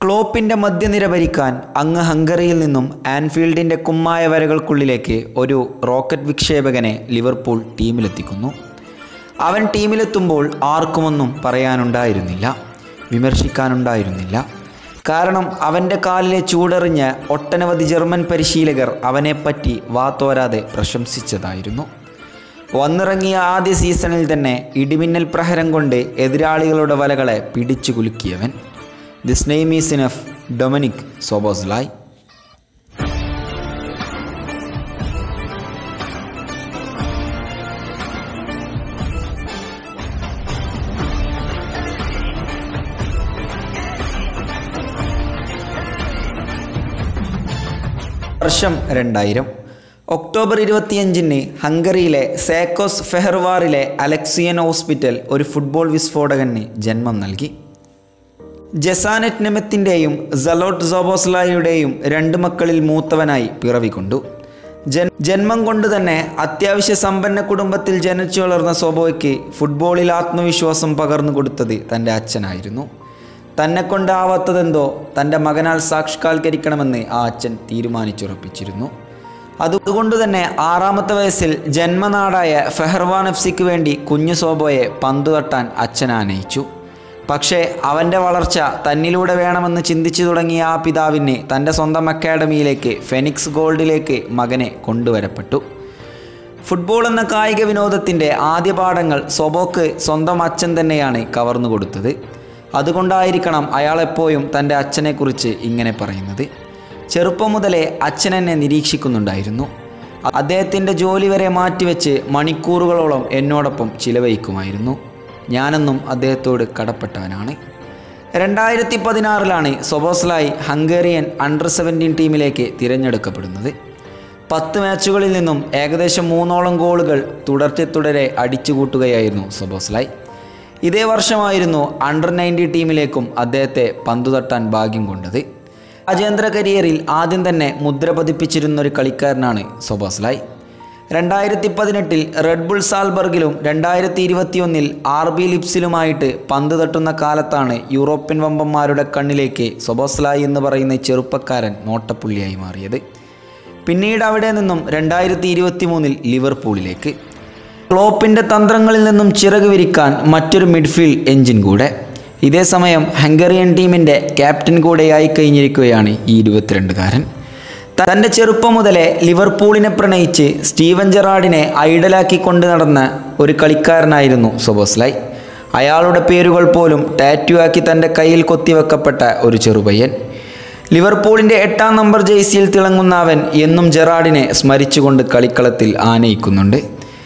ക്ലോപ്പിൻ്റെ മധ്യനിര ഭരിക്കാൻ അങ്ങ് ഹംഗറിയിൽ നിന്നും ആൻഫീൽഡിൻ്റെ കുമ്മായ വരകൾക്കുള്ളിലേക്ക് ഒരു റോക്കറ്റ് വിക്ഷേപകനെ ലിവർപൂൾ ടീമിലെത്തിക്കുന്നു അവൻ ടീമിലെത്തുമ്പോൾ ആർക്കുമൊന്നും പറയാനുണ്ടായിരുന്നില്ല വിമർശിക്കാനുണ്ടായിരുന്നില്ല കാരണം അവൻ്റെ കാലിലെ ചൂടറിഞ്ഞ് ഒട്ടനവധി ജർമ്മൻ പരിശീലകർ അവനെപ്പറ്റി വാത്തോരാതെ പ്രശംസിച്ചതായിരുന്നു വന്നിറങ്ങിയ ആദ്യ സീസണിൽ തന്നെ ഇടിമിന്നൽ പ്രഹരം കൊണ്ട് എതിരാളികളുടെ വലകളെ പിടിച്ചു കുലുക്കിയവൻ this name is enough Dominik Szoboszlai വർഷം രണ്ടായിരം ഒക്ടോബർ ഇരുപത്തിയഞ്ചിന് ഹംഗറിയിലെ സേക്കോസ് ഫെഹർവാറിലെ അലക്സിയൻ ഹോസ്പിറ്റൽ ഒരു ഫുട്ബോൾ വിസ്ഫോടകന് ജന്മം നൽകി ജസാനെറ്റ് നെമത്തിൻ്റെയും സലോട്ട് സോബോസ്ലായുടെയും രണ്ട് മക്കളിൽ മൂത്തവനായി പിറവികൊണ്ടു ജൻ ജന്മം കൊണ്ട് തന്നെ അത്യാവശ്യ സമ്പന്ന കുടുംബത്തിൽ ജനിച്ചു വളർന്ന സോബോയ്ക്ക് ഫുട്ബോളിൽ ആത്മവിശ്വാസം പകർന്നു കൊടുത്തത് തൻ്റെ അച്ഛനായിരുന്നു തന്നെ കൊണ്ടാവാത്തതെന്തോ തൻ്റെ മകനാൽ സാക്ഷാത്കരിക്കണമെന്ന് ആ അച്ഛൻ തീരുമാനിച്ചുറപ്പിച്ചിരുന്നു അതുകൊണ്ട് തന്നെ ആറാമത്തെ വയസ്സിൽ ജന്മനാടായ ഫെഹർവാൻ എഫ് സിക്ക് വേണ്ടി കുഞ്ഞു സോബോയെ പന്തു തട്ടാൻ അച്ഛൻ ആനയിച്ചു പക്ഷേ അവൻ്റെ വളർച്ച തന്നിലൂടെ വേണമെന്ന് ചിന്തിച്ചു തുടങ്ങിയ ആ പിതാവിന് തൻ്റെ സ്വന്തം അക്കാഡമിയിലേക്ക് ഫെനിക്സ് ഗോൾഡിലേക്ക് മകനെ കൊണ്ടുവരപ്പെട്ടു ഫുട്ബോൾ എന്ന കായിക വിനോദത്തിൻ്റെ ആദ്യ പാഠങ്ങൾ സൊബോക്ക് സ്വന്തം അച്ഛൻ തന്നെയാണ് കവർന്നു കൊടുത്തത് അതുകൊണ്ടായിരിക്കണം അയാളെപ്പോഴും തൻ്റെ അച്ഛനെക്കുറിച്ച് ഇങ്ങനെ പറയുന്നത് ചെറുപ്പം മുതലേ അച്ഛൻ എന്നെ നിരീക്ഷിക്കുന്നുണ്ടായിരുന്നു അദ്ദേഹത്തിൻ്റെ ജോലി വരെ മാറ്റിവെച്ച് മണിക്കൂറുകളോളം എന്നോടൊപ്പം ചിലവഴിക്കുമായിരുന്നു ഞാനെന്നും അദ്ദേഹത്തോട് കടപ്പെട്ടവനാണ് രണ്ടായിരത്തി പതിനാറിലാണ് സൊബോസ്ലായി ഹംഗേറിയൻ അണ്ടർ സെവൻറ്റീൻ ടീമിലേക്ക് തിരഞ്ഞെടുക്കപ്പെടുന്നത് പത്ത് മാച്ചുകളിൽ നിന്നും ഏകദേശം മൂന്നോളം ഗോളുകൾ തുടർച്ച തുടരെ അടിച്ചുകൂട്ടുകയായിരുന്നു സൊബോസ്ലായ് ഇതേ വർഷമായിരുന്നു അണ്ടർ നയൻറ്റി ടീമിലേക്കും അദ്ദേഹത്തെ പന്തു തട്ടാൻ ഭാഗ്യം കൊണ്ടത് രാജ്യാന്തര കരിയറിൽ ആദ്യം തന്നെ മുദ്ര പതിപ്പിച്ചിരുന്ന ഒരു കളിക്കാരനാണ് സൊബോസ്ലായ് രണ്ടായിരത്തി പതിനെട്ടിൽ റെഡ് ബുൾ സാൽബർഗിലും രണ്ടായിരത്തി ഇരുപത്തിയൊന്നിൽ ആർ ബി ലിപ്സിലുമായിട്ട് പന്ത് തട്ടുന്ന കാലത്താണ് യൂറോപ്യൻ വമ്പന്മാരുടെ കണ്ണിലേക്ക് സൊബോസ്ലായ് എന്ന് പറയുന്ന ചെറുപ്പക്കാരൻ നോട്ടപ്പുള്ളിയായി മാറിയത് പിന്നീട് അവിടെ നിന്നും രണ്ടായിരത്തി ഇരുപത്തി മൂന്നിൽ ലിവർപൂളിലേക്ക് ക്ലോപ്പിൻ്റെ തന്ത്രങ്ങളിൽ നിന്നും ചിറക് വിരിക്കാൻ മറ്റൊരു മിഡ്ഫീൽഡ് എഞ്ചിൻ കൂടെ ഇതേ സമയം ഹംഗറിയൻ ടീമിൻ്റെ ക്യാപ്റ്റൻ കൂടെയായി കഴിഞ്ഞിരിക്കുകയാണ് ഈ ഇരുപത്തിരണ്ടുകാരൻ തൻ്റെ ചെറുപ്പം മുതലേ ലിവർപൂളിനെ പ്രണയിച്ച് സ്റ്റീവൻ ജെറാഡിനെ ഐഡലാക്കി കൊണ്ട് നടന്ന ഒരു കളിക്കാരനായിരുന്നു സൊബോസ്ലായ് അയാളുടെ പേരുകൾ പോലും ടാറ്റു ആക്കി തൻ്റെ കയ്യിൽ കൊത്തിവെക്കപ്പെട്ട ഒരു ചെറുപയ്യൻ ലിവർപൂളിൻ്റെ എട്ടാം നമ്പർ ജേഴ്സിയിൽ തിളങ്ങുന്ന അവൻ എന്നും ജെറാഡിനെ സ്മരിച്ചുകൊണ്ട് കളിക്കളത്തിൽ ആനയിക്കുന്നുണ്ട്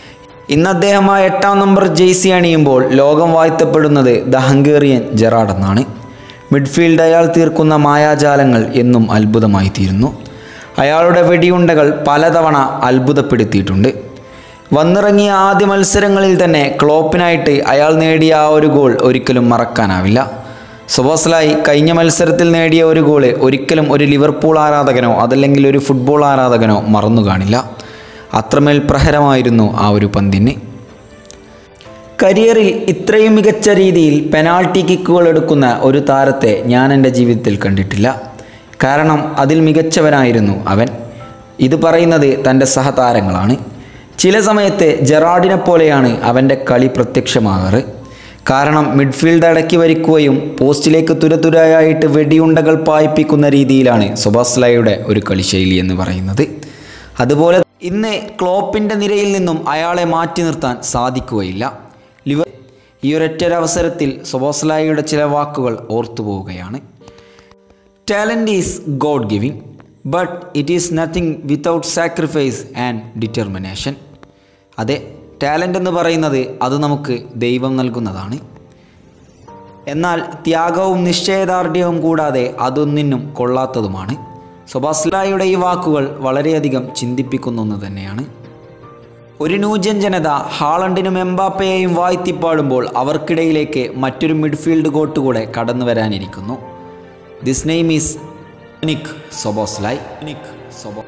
ഇന്ന് അദ്ദേഹം ആ എട്ടാം നമ്പർ ജേഴ്സി അണിയുമ്പോൾ ലോകം വാഴ്ത്തപ്പെടുന്നത് ദ ഹംഗേറിയൻ ജെറാഡ് എന്നാണ് മിഡ്ഫീൽഡ് അയാൾ തീർക്കുന്ന മായാജാലങ്ങൾ എന്നും അത്ഭുതമായി തീരുന്നു അയാളുടെ വെടിയുണ്ടകൾ പലതവണ അത്ഭുതപ്പെടുത്തിയിട്ടുണ്ട് വന്നിറങ്ങിയ ആദ്യ മത്സരങ്ങളിൽ തന്നെ ക്ലോപ്പിനായിട്ട് അയാൾ നേടിയ ആ ഒരു ഗോൾ ഒരിക്കലും മറക്കാനാവില്ല സുബോസ്ലായി കഴിഞ്ഞ മത്സരത്തിൽ നേടിയ ഒരു ഗോള് ഒരിക്കലും ഒരു ലിവർപൂൾ ആരാധകനോ അതല്ലെങ്കിൽ ഒരു ഫുട്ബോൾ ആരാധകനോ മറന്നു കാണില്ല അത്രമേൽ പ്രഹരമായിരുന്നു ആ ഒരു പന്തിന് കരിയറിൽ ഇത്രയും മികച്ച രീതിയിൽ പെനാൾട്ടി കിക്കുകൾ എടുക്കുന്ന ഒരു താരത്തെ ഞാൻ എൻ്റെ ജീവിതത്തിൽ കണ്ടിട്ടില്ല കാരണം അതിൽ മികച്ചവനായിരുന്നു അവൻ ഇത് പറയുന്നത് തൻ്റെ സഹതാരങ്ങളാണ് ചില സമയത്ത് ജെറാഡിനെ പോലെയാണ് അവൻ്റെ കളി പ്രത്യക്ഷമാകാറ് കാരണം മിഡ്ഫീൽഡ് അടക്കി വരിക്കുകയും പോസ്റ്റിലേക്ക് തുരതുരയായിട്ട് വെടിയുണ്ടകൾ പായിപ്പിക്കുന്ന രീതിയിലാണ് സുബാസ്ലയുടെ ഒരു കളിശൈലി എന്ന് പറയുന്നത് അതുപോലെ ഇന്ന് ക്ലോപ്പിൻ്റെ നിരയിൽ നിന്നും അയാളെ മാറ്റി നിർത്താൻ സാധിക്കുകയില്ല ലിവർ ഈ ഒരൊറ്റൊരവസരത്തിൽ സൊബോസ്ലായിയുടെ ചില വാക്കുകൾ ഓർത്തുപോവുകയാണ് talent is God giving but it is nothing without sacrifice and determination അതെ ടാലൻ്റ് എന്ന് പറയുന്നത് അത് നമുക്ക് ദൈവം നൽകുന്നതാണ് എന്നാൽ ത്യാഗവും നിശ്ചയദാർഢ്യവും കൂടാതെ അതൊന്നിനും കൊള്ളാത്തതുമാണ് സൊബാസ്ലായുടെ ഈ വാക്കുകൾ വളരെയധികം ചിന്തിപ്പിക്കുന്ന ഒന്ന് തന്നെയാണ് ഒരു ന്യൂജൻ ജനത ഹാളണ്ടിനും എംബാപ്പയെയും വാഴ്ത്തിപ്പാടുമ്പോൾ അവർക്കിടയിലേക്ക് മറ്റൊരു മിഡ്ഫീൽഡ് കോട്ട് കൂടെ കടന്നു വരാനിരിക്കുന്നു this name is Nick Szoboszlai Nick സൊബോ